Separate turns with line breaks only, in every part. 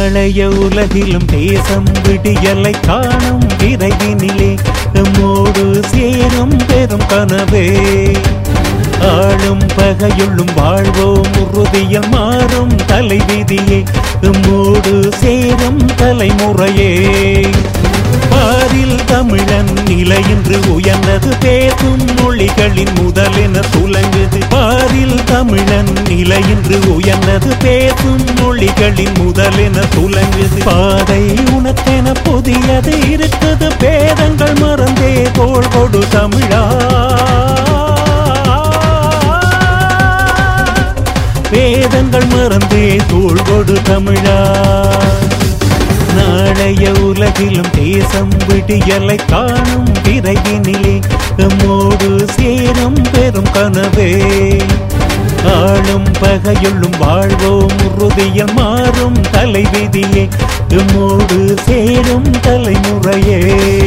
நாளைய உலகிலும் தேசம் விடியலை காணும் விரைவினிலே நம்மோடு சேரும் பெரும் கனவே ஆளும் பகையுள்ளும் வாழ்வோம் உறுதியில் மாறும் தலைவிதியே நம்மோடு சேரும் தலைமுறையே பாரில் தமிழன் நிலையின்று உயர்ந்தது பேசும் மொழிகளின் முதலென துலங்குது பாரில் தமிழன் நிலையின்று உயர்ந்தது பேசும் மொழிகளின் முதலென துலங்குது பாதை உனக்கென புதியது இருக்குது பேதங்கள் மறந்தே தோள் கொடு தமிழா வேதங்கள் மறந்தே தோள் கொடு தமிழா நாளைய உலகிலும் தேசம் விடியலை காணும் விரைவினிலே நம்மோடு சேரும் பெரும் கனவே ஆளும் பகையுள்ளும் வாழ்வோம் உறுதியில் மாறும் தலைவிதியே நம்மோடு சேரும் தலைமுறையே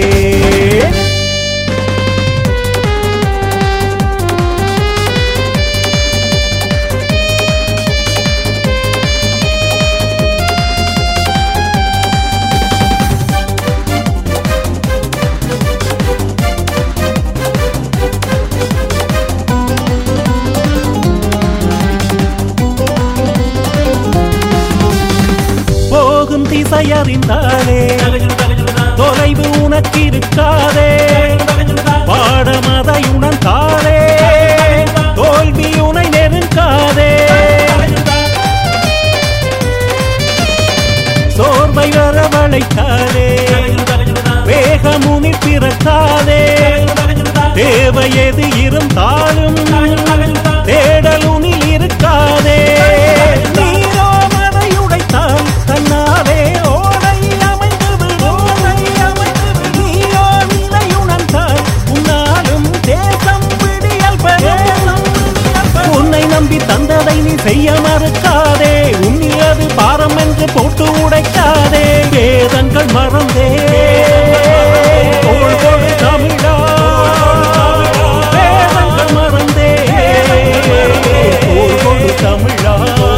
போகும் திசை அறிந்தாலே தொலைவு உனக்கு இருக்காதே பாடமதை உணர்ந்தாலே தோல்வி உனை நெருங்காதே சோர்வை வரவழைத்தாலே வேகமுனி பிறக்காதே தேவை எது இருந்தாலும் தேடலுனில் இருக்காதே நீரோ மதை உடைத்தால் தன்னாலே ஓடை அமைந்து விடும் நீயோ நிலை உணர்ந்தால் உன்னாலும் தேசம் விடியல் பெறும் உன்னை நம்பி தந்ததை நீ செய்ய மறுக்காதே உன்னியது பாரம் என்று போட்டு உடைக்காதே வேதங்கள் மறந்தே தோள் கொடு தமிழா வேதங்கள் மறந்தே தோள் கொடு தமிழா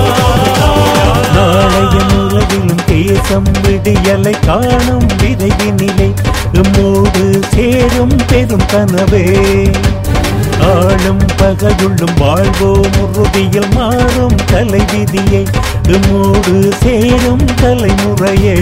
நாளைய உலகிலும் தேசம் விடியலை காணும் விரைவினிலே எம்மோடு சேரும் பெரும் கனவே ஆளும் பகையுள்ளும் வாழ்வோம் உறுதியில் மாறும் தலைவிதியை எம்மோடு சேரும் தலைமுறையே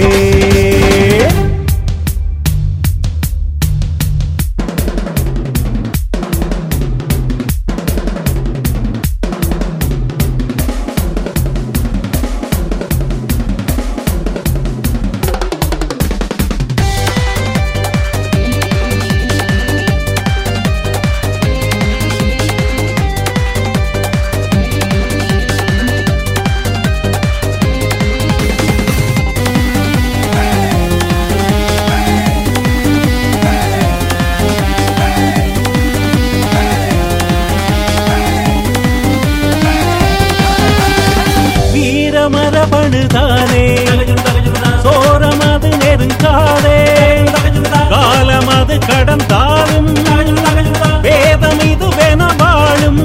வீரமரபணுதானே சோரமது நெருங்காதே காலமது கடந்தாலும் வேதம் இதுவென வாழும்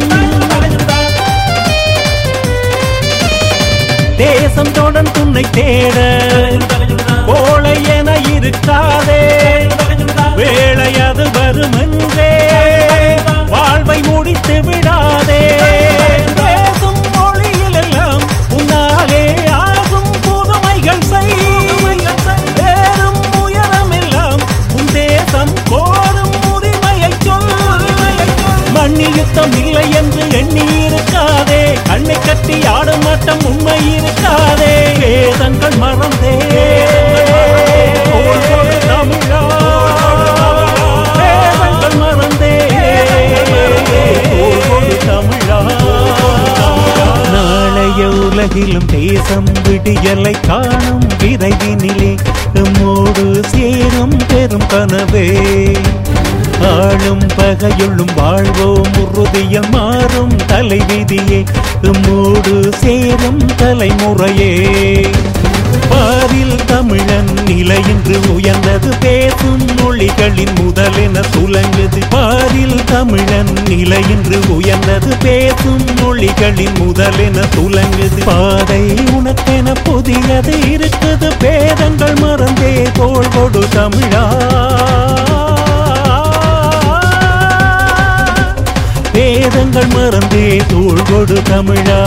தேசம் தொடர்ந்து உன்னை தேட கோளை என இருக்காதே வேளை அது வருமென்றே வாழ்வை முடித்து விடாதே பேசும் மொழியில் எல்லாம் உன்னாலே ஆகும் புதுமைகள் செய் வேறும் உயரம் எல்லாம் உன் தேசம் கோரும் உரிமையை சொல் மண்ணில் யுத்தம் இல்லை என்று எண்ணி இருக்காதே கண்ணை கட்டி ஆடும் ஆட்டம் உண்மை இருக்காதே வேதங்கள் மறந்தே தோள் கொடு தமிழா. வேதங்கள் மறந்தே தோள் கொடு தமிழா. நாளைய உலகிலும் தேசம் விடியலை காணும் விரைவினிலே நம்மோடு சேரும் பெரும் கனவே ஆளும் பகையுள்ளும் வாழ்வோம் உறுதியில் மாறும் தலைவிதியே நம்மோடு சேரும் தலைமுறையே பாரில் தமிழன் நிலையின்று உயர்ந்தது பேசும் மொழிகளின் முதலென துலங்குது பாரில் தமிழன் நிலையின்று உயர்ந்தது பேசும் மொழிகளின் முதலென துலங்குது பாதை உனக்கென புதிய அது இருக்குது பேதங்கள் மறந்தே தோள் கொடு தமிழா வேதங்கள் மறந்தே தோள் கொடு தமிழா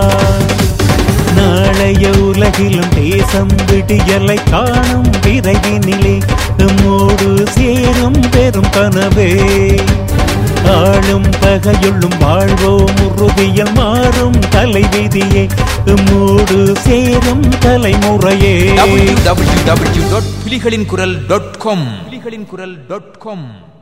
நாளைய உலகிலும் தேசம் விடியலை காணும் விரைவினிலே நம்மோடு சேரும் பெரும் கனவே ஆளும் பகையுள்ளும் வாழ்வோம் உறுதியில் மாறும் தலைவிதியே நம்மோடு சேரும் தலைமுறையே
www.புலிகளின் குரல் டாட் காம் புலிகளின் குரல் டாட் காம்